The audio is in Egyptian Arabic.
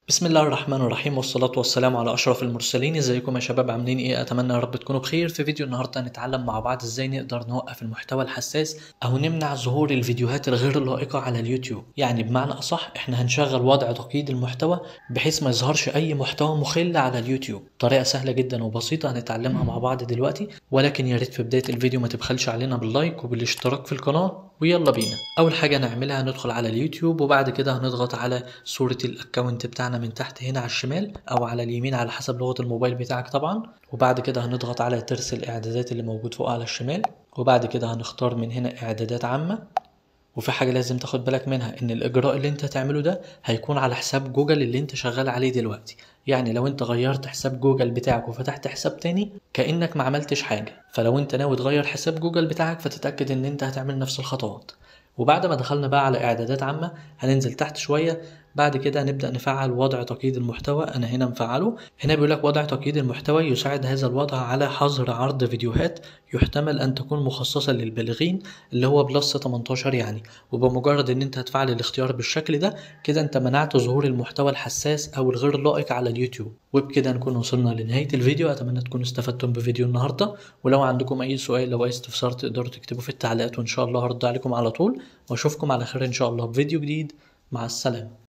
بسم الله الرحمن الرحيم والصلاة والسلام على أشرف المرسلين ازيكم يا شباب عاملين ايه أتمنى يا رب تكونوا بخير في فيديو النهاردة هنتعلم مع بعض ازاي نقدر نوقف المحتوى الحساس أو نمنع ظهور الفيديوهات الغير لائقة على اليوتيوب يعني بمعنى أصح احنا هنشغل وضع تقييد المحتوى بحيث ما يظهرش أي محتوى مخل على اليوتيوب طريقة سهلة جدا وبسيطة هنتعلمها مع بعض دلوقتي ولكن يا ريت في بداية الفيديو ما تبخلش علينا باللايك وبالاشتراك في القناة ويلا بينا اول حاجه نعملها هندخل على اليوتيوب وبعد كده هنضغط على صوره الاكونت بتاعنا من تحت هنا على الشمال او على اليمين على حسب لغه الموبايل بتاعك طبعا وبعد كده هنضغط على ترس الاعدادات اللي موجود فوق على الشمال وبعد كده هنختار من هنا اعدادات عامه وفي حاجة لازم تاخد بالك منها إن الإجراء اللي أنت هتعمله ده هيكون على حساب جوجل اللي أنت شغال عليه دلوقتي يعني لو أنت غيرت حساب جوجل بتاعك وفتحت حساب تاني كأنك ما عملتش حاجة فلو أنت ناوي تغير حساب جوجل بتاعك فتتأكد إن أنت هتعمل نفس الخطوات وبعد ما دخلنا بقى على إعدادات عامة هننزل تحت شوية بعد كده هنبدأ نفعل وضع تقييد المحتوى أنا هنا مفعله هنا بيقول لك وضع تقييد المحتوى يساعد هذا الوضع على حظر عرض فيديوهات يحتمل أن تكون مخصصة للبالغين اللي هو بلس 18 يعني وبمجرد إن أنت هتفعل الاختيار بالشكل ده كده أنت منعت ظهور المحتوى الحساس أو الغير لائق على اليوتيوب وبكده نكون وصلنا لنهاية الفيديو أتمنى تكونوا استفدتم بفيديو النهاردة ولو عندكم أي سؤال أو أي استفسار تقدروا تكتبوا في التعليقات وإن شاء الله هرد عليكم على طول وأشوفكم على خير إن شاء الله بفيديو جديد مع السلامة